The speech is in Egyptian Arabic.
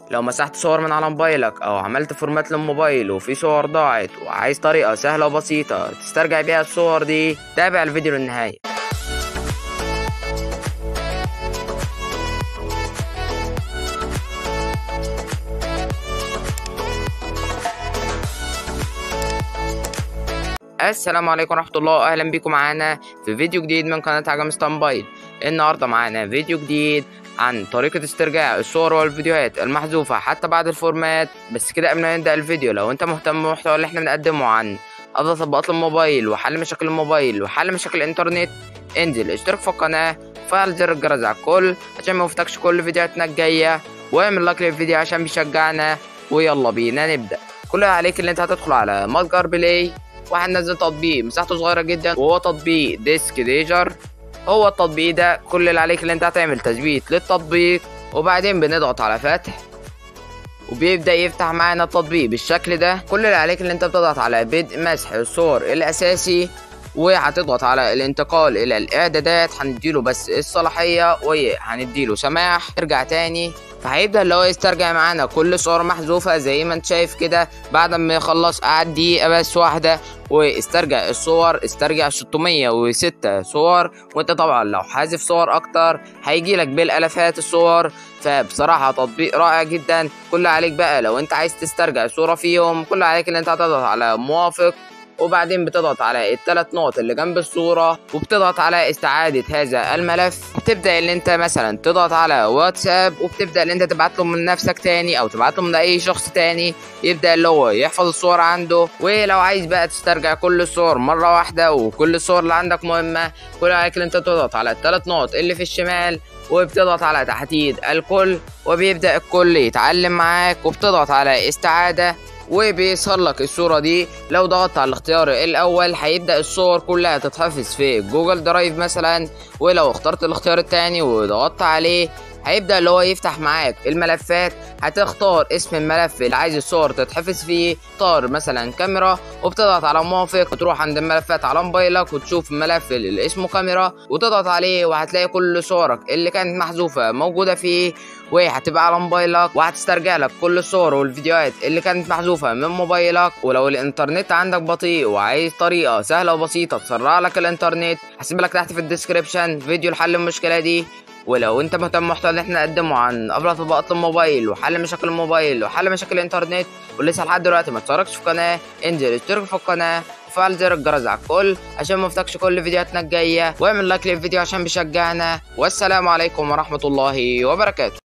لو مسحت صور من على موبايلك او عملت فورمات للموبايل وفي صور ضاعت وعايز طريقة سهلة وبسيطة تسترجع بيها الصور دي تابع الفيديو للنهاية السلام عليكم ورحمة الله أهلا بيكم معانا في فيديو جديد من قناة عجم ستامبايل النهاردة معانا فيديو جديد عن طريقة استرجاع الصور والفيديوهات المحذوفة حتى بعد الفورمات بس كده قبل ما نبدأ الفيديو لو انت مهتم بالمحتوى اللي احنا بنقدمه عن أفضل تطبيقات الموبايل وحل مشاكل الموبايل وحل مشاكل الإنترنت انزل اشترك في القناة وفعل زر الجرس على الكل عشان ما يفوتكش كل فيديوهاتنا الجاية واعمل لايك للفيديو عشان بيشجعنا ويلا بينا نبدأ كل اللي عليك اللي انت هتدخل على متجر بلاي وهننزل تطبيق مساحته صغيرة جدا وهو تطبيق ديسك ديجر هو التطبيق ده كل اللي عليك اللي انت هتعمل تثبيت للتطبيق وبعدين بنضغط على فتح وبيبدأ يفتح معانا التطبيق بالشكل ده كل اللي عليك اللي انت بتضغط على بدء مسح الصور الأساسي وهتضغط على الانتقال إلى الإعدادات هنديله بس الصلاحية وهنديله سماح ارجع تاني فهيبدأ اللي هو يسترجع معانا كل صور محذوفة زي ما انت شايف كده بعد ما يخلص قعد دقيقة بس واحدة واسترجع الصور استرجع 606 صور وانت طبعا لو حازف صور اكتر هيجي لك بالالافات الصور فبصراحة تطبيق رائع جدا كل عليك بقى لو انت عايز تسترجع صورة فيهم كل عليك ان انت هتضغط على موافق وبعدين بتضغط على الثلاث نقط اللي جنب الصورة وبتضغط على استعادة هذا الملف بتبدأ ان انت مثلا تضغط على واتساب وبتبدأ ان انت تبعت له من نفسك تاني او تبعت له من اي شخص تاني يبدأ اللي هو يحفظ الصور عنده ولو عايز بقى تسترجع كل الصور مرة واحدة وكل الصور اللي عندك مهمة كل عليك ان انت تضغط على الثلاث نقط اللي في الشمال وبتضغط على تحديد الكل وبيبدأ الكل يتعلم معاك وبتضغط على استعادة وبيظهر لك الصورة دي لو ضغطت على الاختيار الأول هيبدأ الصور كلها تتحفظ في جوجل درايف مثلا ولو اخترت الاختيار التاني وضغطت عليه هيبدأ اللي هو يفتح معاك الملفات هتختار اسم الملف اللي عايز الصور تتحفظ فيه اختار مثلا كاميرا وبتضغط على موافق وتروح عند الملفات على موبايلك وتشوف الملف اللي اسمه كاميرا وتضغط عليه وهتلاقي كل صورك اللي كانت محذوفة موجودة فيه وهتبقى على موبايلك وهتسترجع لك كل الصور والفيديوهات اللي كانت محذوفة من موبايلك ولو الانترنت عندك بطيء وعايز طريقة سهلة وبسيطة تسرع لك الانترنت هسيب لك تحت في الديسكريبشن فيديو لحل المشكلة دي ولو انت مهتم بالمحتوى اللي احنا نقدمه عن افضل تطبيقات الموبايل وحل مشاكل الموبايل وحل مشاكل الانترنت ولسه لحد دلوقتي ما اشتركتش في القناه انزل اشترك في القناه وفعل زر الجرس على الكل عشان ما يفوتكش كل فيديوهاتنا الجايه واعمل لايك للفيديو عشان بيشجعنا والسلام عليكم ورحمه الله وبركاته